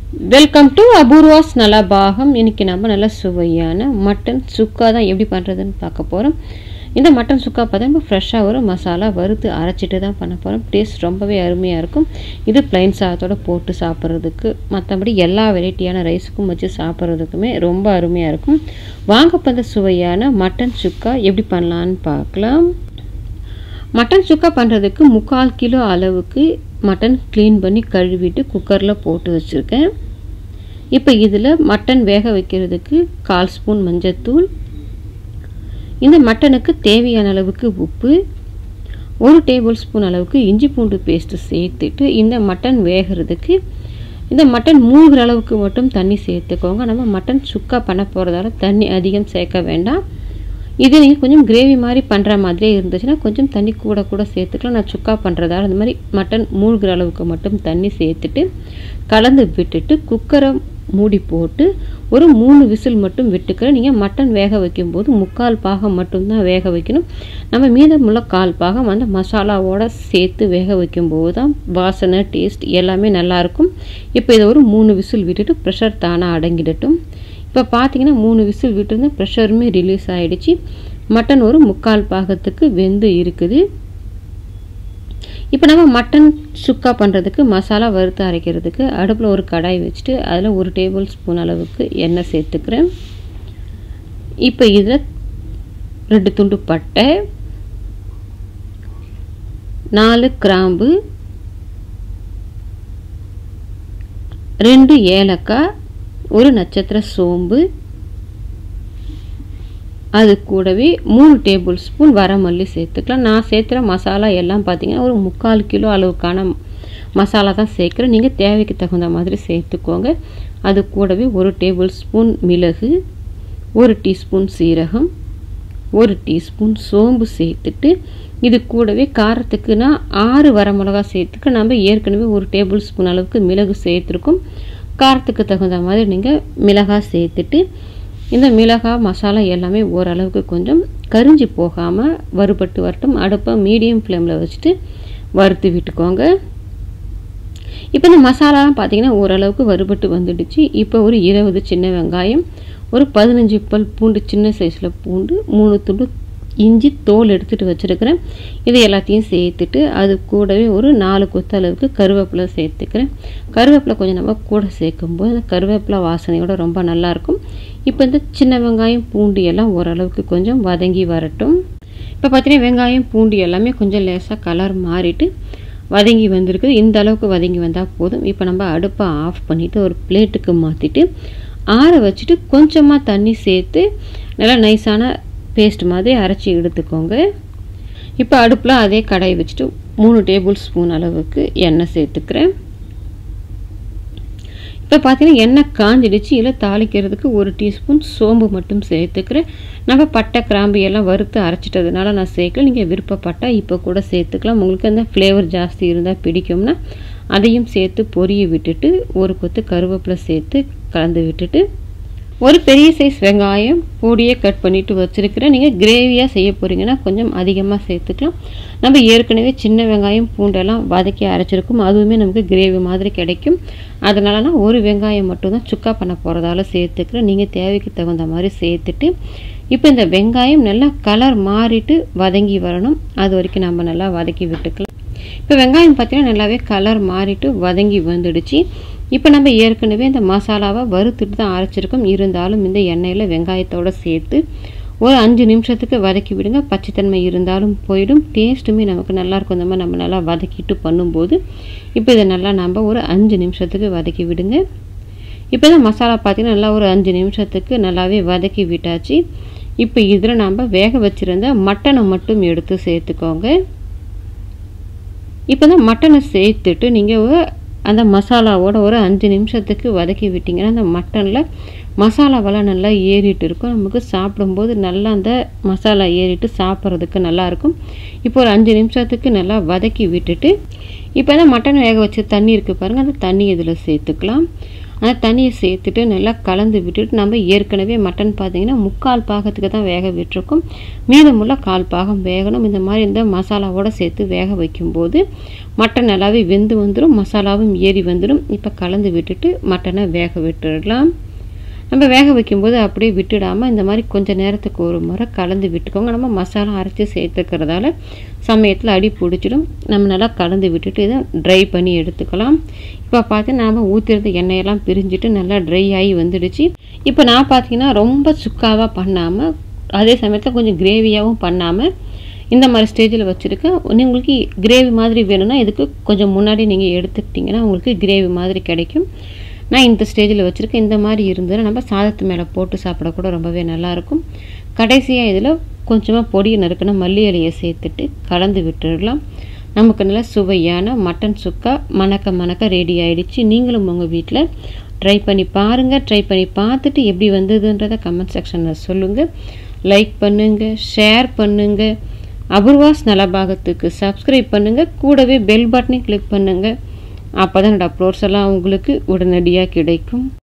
welcome to Apoorva's நலபாகம் இன்னைக்கு நம்ம நல்ல சுவையான மட்டன் சுக்கா தான் எப்படி பண்ணுறதுன்னு பார்க்க போகிறோம் இந்த மட்டன் சுக்கா பார்த்தா ஃப்ரெஷ்ஷாக ஒரு மசாலா வறுத்து அரைச்சிட்டு தான் பண்ண போகிறோம் டேஸ்ட் ரொம்பவே அருமையாக இருக்கும் இது பிளைன் சாதத்தோட போட்டு சாப்பிட்றதுக்கு மற்றபடி எல்லா வெரைட்டியான ரைஸுக்கும் வச்சு சாப்பிட்றதுக்குமே ரொம்ப அருமையாக இருக்கும் வாங்க இப்போ இந்த சுவையான மட்டன் சுக்கா எப்படி பண்ணலான்னு பார்க்கலாம் மட்டன் சுக்கா பண்ணுறதுக்கு முக்கால் கிலோ அளவுக்கு மட்டன் க்ளீன் பண்ணி கழுவிட்டு குக்கரில் போட்டு வச்சுருக்கேன் இப்போ இதில் மட்டன் வேக வைக்கிறதுக்கு கால் ஸ்பூன் மஞ்சத்தூள் இந்த மட்டனுக்கு தேவையான அளவுக்கு உப்பு ஒரு டேபிள் ஸ்பூன் அளவுக்கு இஞ்சி பூண்டு பேஸ்ட்டு சேர்த்துட்டு இந்த மட்டன் வேகிறதுக்கு இந்த மட்டன் மூழ்கிற அளவுக்கு மட்டும் தண்ணி சேர்த்துக்கோங்க நம்ம மட்டன் சுக்கா பண்ண போகிறதால தண்ணி அதிகம் சேர்க்க வேண்டாம் இது நீங்கள் கொஞ்சம் கிரேவி மாதிரி பண்ணுற மாதிரியே இருந்துச்சுன்னா கொஞ்சம் தண்ணி கூட கூட சேர்த்துக்கலாம் நான் சுக்கா பண்ணுறதால இந்த மாதிரி மட்டன் மூழ்கிற அளவுக்கு மட்டும் தண்ணி சேர்த்துட்டு கலந்து விட்டுட்டு குக்கரை மூடி போட்டு ஒரு மூணு விசில் மட்டும் விட்டுக்கிறேன் நீங்கள் மட்டன் வேக வைக்கும்போது முக்கால் பாகம் மட்டும்தான் வேக வைக்கணும் நம்ம மீதமுள்ள கால் பாகம் அந்த மசாலாவோட சேர்த்து வேக வைக்கும்போது தான் வாசனை டேஸ்ட் எல்லாமே நல்லாயிருக்கும் இப்போ இதை ஒரு மூணு விசில் விட்டுட்டு ப்ரெஷர் தானாக அடங்கிடட்டும் இப்போ பார்த்தீங்கன்னா மூணு விசில் விட்டுருந்து ப்ரெஷருமே ரிலீஸ் ஆகிடுச்சு மட்டன் ஒரு முக்கால் பாகத்துக்கு வெந்து இருக்குது இப்போ நம்ம மட்டன் சுக்கா பண்ணுறதுக்கு மசாலா வறுத்து அரைக்கிறதுக்கு அடுப்பில் ஒரு கடாய் வச்சுட்டு அதில் ஒரு டேபிள் ஸ்பூன் அளவுக்கு எண்ணெய் சேர்த்துக்கிறேன் இப்போ இதில் ரெண்டு துண்டு பட்டை நாலு கிராம்பு ரெண்டு ஏலக்காய் ஒரு நட்சத்திர சோம்பு அது கூடவே மூணு டேபிள் ஸ்பூன் வரமல்லி சேர்த்துக்கலாம் நான் சேர்த்துற மசாலா எல்லாம் பார்த்தீங்கன்னா ஒரு முக்கால் கிலோ அளவுக்கான மசாலா தான் சேர்க்குறேன் நீங்கள் தேவைக்கு தகுந்த மாதிரி சேர்த்துக்கோங்க அது கூடவே ஒரு டேபிள் ஸ்பூன் மிளகு ஒரு டீஸ்பூன் சீரகம் ஒரு டீஸ்பூன் சோம்பு சேர்த்துட்டு இது கூடவே காரத்துக்குன்னா ஆறு வரமிளகா சேர்த்துக்க நம்ம ஏற்கனவே ஒரு டேபிள் ஸ்பூன் அளவுக்கு மிளகு சேர்த்துருக்கோம் காரத்துக்கு தகுந்த மாதிரி நீங்கள் மிளகாய் சேர்த்துட்டு இந்த மிளகாய் மசாலா எல்லாமே ஓரளவுக்கு கொஞ்சம் கரிஞ்சு போகாமல் வறுபட்டு வரட்டும் அடுப்பை மீடியம் ஃப்ளேமில் வச்சுட்டு வறுத்து விட்டுக்கோங்க இப்போ இந்த மசாலாலாம் பார்த்தீங்கன்னா ஓரளவுக்கு வறுபட்டு வந்துடுச்சு இப்போ ஒரு இருபது சின்ன வெங்காயம் ஒரு பதினஞ்சு பல் பூண்டு சின்ன சைஸில் பூண்டு மூணு துண்டு இஞ்சி தோல் எடுத்துகிட்டு வச்சுருக்கிறேன் இது எல்லாத்தையும் சேர்த்துட்டு அது கூடவே ஒரு நாலு கொத்த அளவுக்கு கருவேப்பிலை சேர்த்துக்கிறேன் கருவேப்பிலை கொஞ்சம் நம்ம கூட சேர்க்கும்போது அந்த கருவேப்பிலை வாசனையோட ரொம்ப நல்லாயிருக்கும் இப்போ இந்த சின்ன வெங்காயம் பூண்டு எல்லாம் ஓரளவுக்கு கொஞ்சம் வதங்கி வரட்டும் இப்போ பார்த்தீங்கன்னா வெங்காயம் பூண்டு எல்லாமே கொஞ்சம் லேசாக கலர் மாறிட்டு வதங்கி வந்திருக்குது இந்த அளவுக்கு வதங்கி வந்தால் போதும் இப்போ நம்ம அடுப்பை ஆஃப் பண்ணிவிட்டு ஒரு பிளேட்டுக்கு மாற்றிட்டு ஆற வச்சுட்டு கொஞ்சமாக தண்ணி சேர்த்து நல்லா நைஸான பேஸ்ட் மாதிரி அரைச்சி எடுத்துக்கோங்க இப்போ அடுப்பில் அதே கடாய் வச்சுட்டு மூணு டேபிள் ஸ்பூன் அளவுக்கு எண்ணெய் சேர்த்துக்கிறேன் இப்போ பார்த்தீங்கன்னா எண்ணெய் காஞ்சிடுச்சு இதில் தாளிக்கிறதுக்கு ஒரு டீஸ்பூன் சோம்பு மட்டும் சேர்த்துக்கிறேன் நம்ம பட்டை கிராம்பு எல்லாம் வறுத்து அரைச்சிட்டதுனால நான் சேர்க்கல நீங்கள் விருப்பப்பட்டால் இப்போ கூட சேர்த்துக்கலாம் உங்களுக்கு அந்த ஃப்ளேவர் ஜாஸ்தி இருந்தால் பிடிக்கும்னா அதையும் சேர்த்து பொரிய விட்டுட்டு ஒரு கொத்து கருவேப்பிலை சேர்த்து கலந்து விட்டுட்டு ஒரு பெரிய சைஸ் வெங்காயம் பொடியே கட் பண்ணிவிட்டு வச்சுருக்கிறேன் நீங்கள் கிரேவியாக செய்ய போகிறீங்கன்னா கொஞ்சம் அதிகமாக சேர்த்துக்கலாம் நம்ம ஏற்கனவே சின்ன வெங்காயம் பூண்டெல்லாம் வதக்கி அரைச்சிருக்கோம் அதுவுமே நமக்கு கிரேவி மாதிரி கிடைக்கும் அதனால நான் ஒரு வெங்காயம் மட்டும் தான் சுக்கா பண்ண போகிறதால சேர்த்துக்கிறேன் நீங்கள் தேவைக்கு தகுந்த மாதிரி சேர்த்துட்டு இப்போ இந்த வெங்காயம் நல்லா கலர் மாறிட்டு வதங்கி வரணும் அது வரைக்கும் நம்ம நல்லா வதக்கி விட்டுக்கலாம் இப்போ வெங்காயம் பார்த்தீங்கன்னா நல்லாவே கலர் மாறிட்டு வதங்கி வந்துடுச்சு இப்போ நம்ம ஏற்கனவே இந்த மசாலாவை வறுத்துட்டு தான் அரைச்சிருக்கோம் இருந்தாலும் இந்த எண்ணெயில் வெங்காயத்தோடு சேர்த்து ஒரு அஞ்சு நிமிஷத்துக்கு வதக்கி விடுங்க பச்சைத்தன்மை இருந்தாலும் போயிடும் டேஸ்ட்டுமே நமக்கு நல்லாயிருக்கும் இந்த மாதிரி நம்ம நல்லா வதக்கிட்டு பண்ணும்போது இப்போ இதை நல்லா நம்ம ஒரு அஞ்சு நிமிஷத்துக்கு வதக்கி விடுங்க இப்போ இந்த மசாலா பார்த்திங்கன்னா நல்லா ஒரு அஞ்சு நிமிஷத்துக்கு நல்லாவே வதக்கி விட்டாச்சு இப்போ இதில் நம்ம வேக வச்சுருந்த மட்டனை மட்டும் எடுத்து சேர்த்துக்கோங்க இப்போ தான் மட்டனை சேர்த்துட்டு நீங்கள் அந்த மசாலாவோட ஒரு அஞ்சு நிமிஷத்துக்கு வதக்கி விட்டிங்கன்னா அந்த மட்டனில் மசாலாவெல்லாம் நல்லா ஏறிட்டு இருக்கும் நமக்கு சாப்பிடும்போது நல்லா அந்த மசாலா ஏறிட்டு சாப்பிட்றதுக்கு நல்லாயிருக்கும் இப்போ ஒரு அஞ்சு நிமிஷத்துக்கு நல்லா வதக்கி விட்டுட்டு இப்போ தான் மட்டன் வேக வச்சு தண்ணி இருக்குது பாருங்கள் அந்த தண்ணி இதில் சேர்த்துக்கலாம் அந்த தண்ணியை சேர்த்துட்டு நல்லா கலந்து விட்டுட்டு நம்ம ஏற்கனவே மட்டன் பார்த்தீங்கன்னா முக்கால் பாகத்துக்கு தான் வேக விட்டுருக்கோம் மீதமுள்ள கால் பாகம் வேகணும் இந்த மாதிரி இந்த மசாலாவோட சேர்த்து வேக வைக்கும்போது மட்டன் நல்லாவே வெந்து வந்துடும் மசாலாவும் ஏறி வந்துடும் இப்போ கலந்து விட்டுட்டு மட்டனை வேக விட்டுடலாம் நம்ம வேக வைக்கும்போது அப்படியே விட்டுடாமல் இந்த மாதிரி கொஞ்சம் நேரத்துக்கு ஒரு முறை கலந்து விட்டுக்கோங்க நம்ம மசாலா அரைச்சி சேர்த்துக்கிறதால சமயத்தில் அடி பிடிச்சிடும் நம்ம நல்லா கலந்து விட்டுட்டு இதை ட்ரை பண்ணி எடுத்துக்கலாம் இப்போ பார்த்து நாம் ஊற்றிருந்த எண்ணெயெல்லாம் பிரிஞ்சுட்டு நல்லா ட்ரை ஆகி வந்துடுச்சு இப்போ நான் பார்த்தீங்கன்னா ரொம்ப சுக்காவாக பண்ணாமல் அதே சமயத்தில் கொஞ்சம் கிரேவியாகவும் பண்ணாமல் இந்த மாதிரி ஸ்டேஜில் வச்சுருக்கேன் உங்களுக்கு கிரேவி மாதிரி வேணும்னா இதுக்கு கொஞ்சம் முன்னாடி நீங்கள் எடுத்துக்கிட்டிங்கன்னா உங்களுக்கு கிரேவி மாதிரி கிடைக்கும் நான் இந்த ஸ்டேஜில் வச்சுருக்கேன் இந்த மாதிரி இருந்ததுன்னா நம்ம சாதத்து மேலே போட்டு சாப்பிட கூட ரொம்பவே நல்லாயிருக்கும் கடைசியாக இதில் கொஞ்சமாக பொடியை நறுக்கின மல்லி இலையை சேர்த்துட்டு கலந்து விட்டுடலாம் நமக்கு நல்ல சுவையான மட்டன் சுக்கா மணக்க மணக்க ரெடி ஆகிடுச்சு நீங்களும் உங்கள் வீட்டில் ட்ரை பண்ணி பாருங்கள் ட்ரை பண்ணி பார்த்துட்டு எப்படி வந்ததுன்றதை கமெண்ட் செக்ஷனில் சொல்லுங்கள் லைக் பண்ணுங்கள் ஷேர் பண்ணுங்கள் அபூர்வாஸ் நலபாகத்துக்கு சப்ஸ்கிரைப் பண்ணுங்கள் கூடவே பெல் பட்டனையும் கிளிக் பண்ணுங்கள் அப்போ தான் என்னோடய அப்லோட்ஸ் எல்லாம் உங்களுக்கு உடனடியாக கிடைக்கும்